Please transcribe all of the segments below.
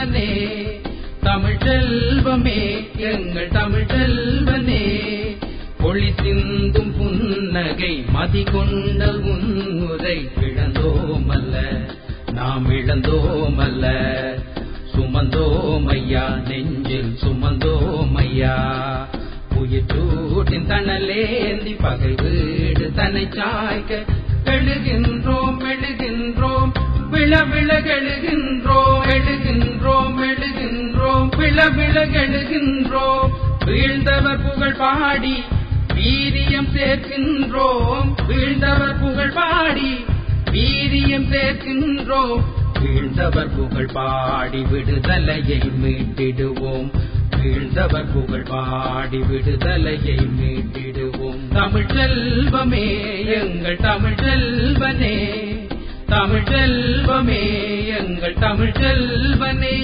செல்வனே தமிழ் செல்வமே எங்கள் தமிழ் செல்வனே ஒளி சிந்தும் புன்னகை மதி கொண்ட உன்முறை இழந்தோமல்ல நாம் இழந்தோமல்ல சுமந்தோமையா நெஞ்சில் சுமந்தோமையா உயிர் சூட்டின் தணலேந்தி பகை வீடு தன்னை சாய்க்க எழுகின்றோம் எழுகின்றோம் விழ விழகெழுகின்றோம் எழுகின்றோம் எழுகின்றோம் விழ விழகெழுகின்றோம் வீழ்ந்தவர் புகழ் பாடி வீரியம் சேர்க்கின்றோம் வீழ்ந்தவர் புகழ் பாடி வீரியம் சேர்க்கின்றோம் வீழ்ந்தவர் புகழ் பாடி விடுதலையை மீட்டிடுவோம் வீழ்ந்தவர் புகழ் பாடி விடுதலையை மீட்டிடுவோம் தமிழ் செல்வமே எங்கள் தமிழ் செல்வனே தமிழ் செல்வமே எங்கள் தமிழ் செல்வனே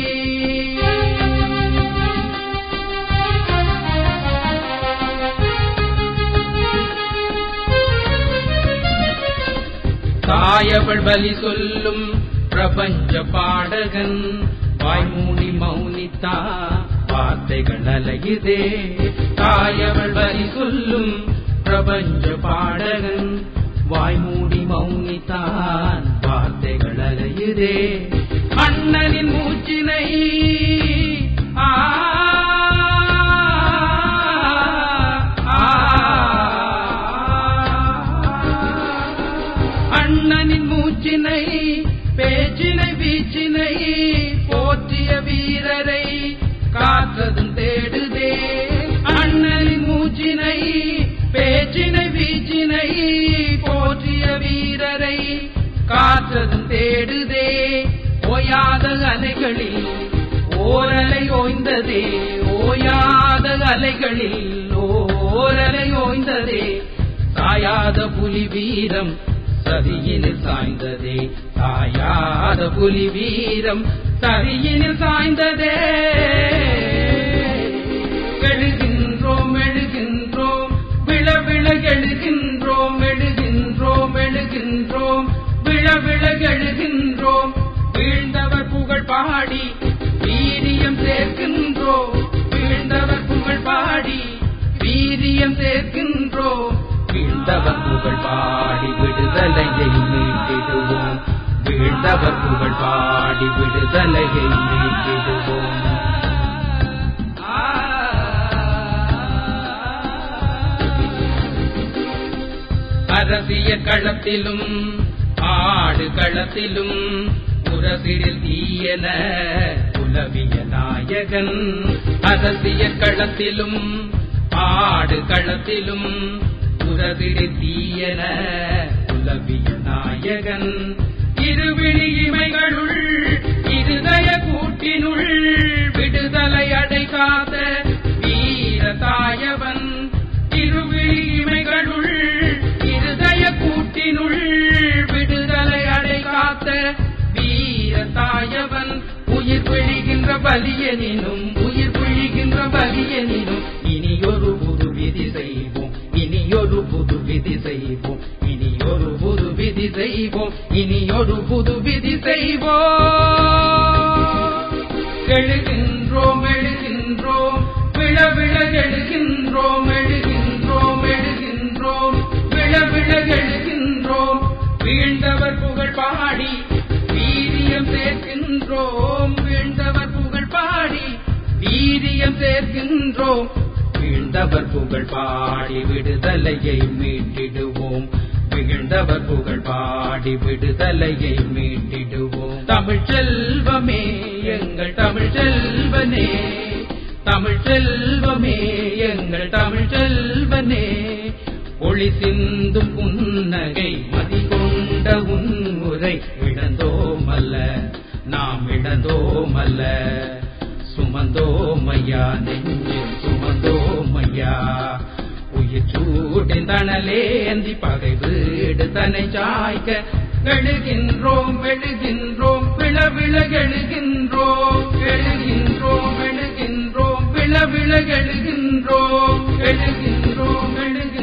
தாயவள் பலி சொல்லும் பிரபஞ்ச பாடகன் வாய்மூடி மௌனித்தா வார்த்தைகள் அலையுதே தாயவள் பலி சொல்லும் பிரபஞ்ச பாடகன் வாய்மூடி மௌனித்தான் வார்த்தைகள் அலையுதே அண்ணனின் மூச்சினை ஆ அண்ணனின் மூச்சினை பேச்சினை வீச்சினை போற்றிய வீரரை காற்றதும் தேடுதே அண்ணனின் மூச்சினை பேச்சினை வீச்சினை போற்றிய வீரரை காற்றதும் தேடுதே ஓயாத அலைகளில் ஓரலை ஓய்ந்ததே ஓயாத அலைகளில் ஓரலை ஓய்ந்ததே சாயாத புலி வீரம் சரியினில் சாய்ந்ததே சாயாத புலி வீரம் சரியினில் சாய்ந்ததே எழுகின்றோம் எழுகின்றோம் விழ விழ எழுகின்றோம் எழுகின்றோம் எழுகின்றோம் விழ விழ எழுகின்றோம் வீழ்ந்தவர் புகழ் பாடி வீரியம் சேர்க்கின்றோம் வீழ்ந்தவர் புகழ் பாடி வீரியம் சேர்க்கின்றோம் வீழ்ந்தவர் புகழ் பாடி விடுதலையை மீட்டிடுவோம் வீழ்ந்தவர் புகழ் பாடி விடுதலையை மீட்டிடுவோம் அரசிய களத்திலும் ஆடு களத்திலும் உரசிரில் தீயன உலவிய நாயகன் அரசிய களத்திலும் ஆடு களத்திலும் உரசிரி தீயன உலவிய நாயகன் இருவிழி இமைகளுள் இருதய கூட்டினுள் விடுதலை அடை காத்த வீர தாயவன் இருவிழி இமைகளுள் இருதய கூட்டினுள் விடுதலை அடை காத்த வீர தாயவன் உயிர் பிழிகின்ற பலியனினும் உயிர் பிழிகின்ற பலியனினும் இனியொரு புது விதி செய்வோம் இனியொரு புது விதி செய்வோம் இனியொரு புது விதி செய்வோம் இனியொரு புது விதி செய்வோம் எழுகின்றோம் எழுகின்றோம் விழ விழ எழுகின்றோம் எழுகின்றோம் எழுகின்றோம் விழ விழ எழுகின்றோம் வீழ்ந்தவர் புகழ் பாடி வீரியம் சேர்க்கின்றோம் வீழ்ந்தவர் புகழ் பாடி வீரியம் சேர்க்கின்றோம் வீழ்ந்தவர் புகழ் பாடி விடுதலையை மீட்டிடுவோம் விழுந்தவர் புகழ் பாடி விடுதலையை மீட்டிடுவோம் தமிழ் செல்வமே எங்கள் தமிழ் செல்வனே தமிழ் செல்வமே எங்கள் தமிழ் செல்வனே ஒளி சிந்தும் புன்னகை மதி கொண்ட உன்முறை இழந்தோமல்ல நாம் இழந்தோமல்ல சுமந்தோமையா நெஞ்சில் சுமந்தோமையா உயிர் சூட்டின் தணலேந்தி பகை வீடு தன்னை சாய்க்க எழுகின்றோம் எழுகின்றோம் விழ விழ எழுகின்றோம் எழுகின்றோம் எழுகின்றோம் விழ விழ எழுகின்றோம் எழுகின்றோம் எழுகின்றோம்